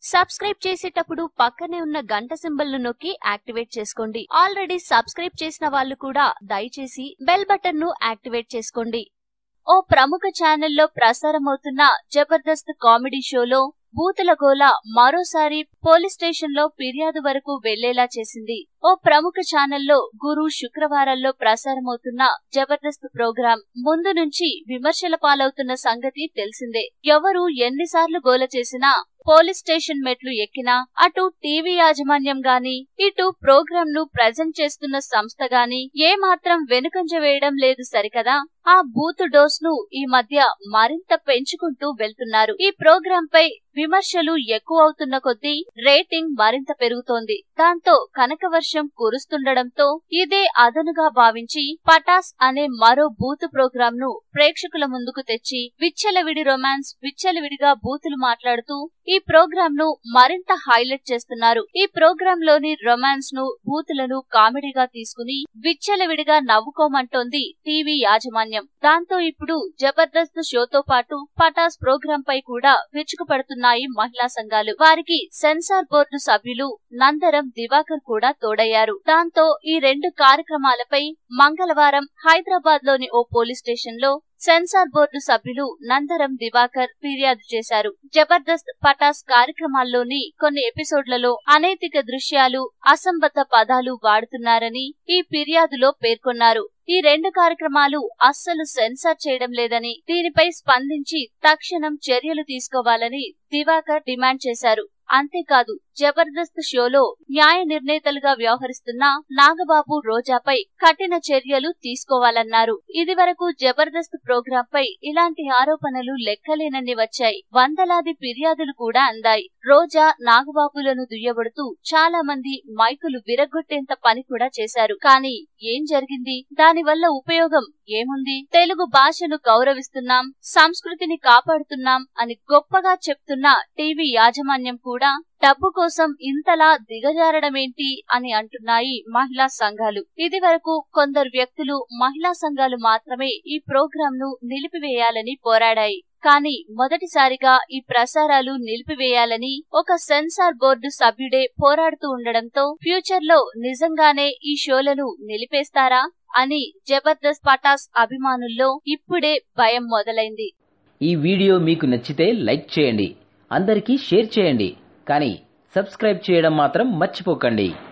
subscribe చేసేటప్పుడు పక్కనే ఉన్న గంట సింబల్ ను నొక్కి యాక్టివేట్ చేసుకోండి ఆల్రెడీ సబ్స్క్రైబ్ చేసిన వాళ్ళు కూడా దయచేసి బెల్ బటన్ ను యాక్టివేట్ చేసుకోండి ఓ ప్రముఖ ఛానల్లో ప్రసారమవుతున్న జబర్దస్త్ కామెడీ షోలో బూతుల గోల మరోసారి పోలీస్ స్టేషన్ లో ఫిర్యాదు వరకు వెళ్లేలా చేసింది ఓ ప్రముఖ ఛానల్లో గురు శుక్రవారాల్లో ప్రసారమవుతున్న జబర్దస్త్ ప్రోగ్రాం ముందు నుంచి విమర్శల పాలవుతున్న సంగతి తెలిసిందే ఎవరు ఎన్నిసార్లు గోల చేసినా పోలీస్ స్టేషన్ మెట్లు ఎక్కినా అటు టీవీ యాజమాన్యం గాని ఇటు ప్రోగ్రాం ను ప్రజెంట్ చేస్తున్న సంస్థ గాని ఏ మాత్రం వెనుకంజ వేయడం లేదు సరికదా ఆ బూత్ డోస్ ను ఈ మధ్య మరింత పెంచుకుంటూ వెళ్తున్నారు ఈ ప్రోగ్రాం పై విమర్శలు ఎక్కువ అవుతున్న కొద్దీ రేటింగ్ మరింత పెరుగుతోంది దాంతో కనకవర్షం కురుస్తుండడంతో ఇదే అదనుగా భావించి పటాస్ అనే మరో బూత్ ప్రోగ్రాం ను ప్రేక్షకుల ముందుకు తెచ్చి విచ్చలవిడి రొమాన్స్ విచ్చలవిడిగా బూతులు మాట్లాడుతూ ఈ ప్రోగ్రాం ను మరింత హైలైట్ చేస్తున్నారు ఈ ప్రోగ్రాం లోని రొమాన్స్ ను బూతులను కామెడీగా తీసుకుని విచ్చలవిడిగా నవ్వుకోమంటోంది టీవీ యాజమాన్యం దాంతో ఇప్పుడు జబర్దస్త్ షోతో పాటు పటాస్ ప్రోగ్రాం పై కూడా విరుచుకుపడుతున్నాయి మహిళా సంఘాలు వారికి సెన్సార్ బోర్డు సభ్యులు నందరం దివాకర్ కూడా తోడయ్యారు దాంతో ఈ రెండు కార్యక్రమాలపై మంగళవారం హైదరాబాద్ లోని ఓ పోలీస్ స్టేషన్ లో సెన్సార్ బోర్డు సభ్యులు నందరం దివాకర్ ఫిర్యాదు చేశారు జబర్దస్త్ పటాస్ కార్యక్రమాల్లోని కొన్ని ఎపిసోడ్లలో అనైతిక దృశ్యాలు అసంబద్ధ పదాలు వాడుతున్నారని ఈ ఫిర్యాదులో పేర్కొన్నారు ఈ రెండు కార్యక్రమాలు అస్సలు సెన్సార్ చేయడం లేదని దీనిపై స్పందించి తక్షణం చర్యలు తీసుకోవాలని దివాకర్ డిమాండ్ చేశారు అంతేకాదు జబర్దస్త్ షోలో న్యాయ నిర్ణేతలుగా వ్యవహరిస్తున్న నాగబాబు రోజాపై కఠిన చర్యలు తీసుకోవాలన్నారు ఇదివరకు జబర్దస్త్ ప్రోగ్రాం పై ఇలాంటి ఆరోపణలు లెక్కలేనన్ని వచ్చాయి వందలాది ఫిర్యాదులు కూడా అందాయి రోజా నాగబాబులను దుయ్యబడుతూ చాలా మంది మైకులు విరగొట్టేంత పని కూడా చేశారు కానీ ఏం జరిగింది దానివల్ల ఉపయోగం ఏముంది తెలుగు భాషను గౌరవిస్తున్నాం సంస్కృతిని కాపాడుతున్నాం అని గొప్పగా చెప్తున్న టీవీ యాజమాన్యం కూడా డబ్బు కోసం ఇంతలా దిగజారడమేంటి అని అంటున్నాయి మహిళా సంఘాలు ఇది వరకు కొందరు వ్యక్తులు మహిళా సంఘాలు మాత్రమే ఈ ప్రోగ్రాం ను నిలిపివేయాలని పోరాడాయి కానీ మొదటిసారిగా ఈ ప్రసారాలు నిలిపివేయాలని ఒక సెన్సార్ బోర్డు సభ్యుడే పోరాడుతూ ఉండడంతో ఫ్యూచర్ లో నిజంగానే ఈ షోలను నిలిపేస్తారా అని జబర్దస్త్ పటాస్ అభిమానుల్లో ఇప్పుడే భయం మొదలైంది ఈ వీడియో మీకు నచ్చితే లైక్ చేయండి అందరికీ షేర్ చేయండి కానీ సబ్స్క్రైబ్ చేయడం మాత్రం మర్చిపోకండి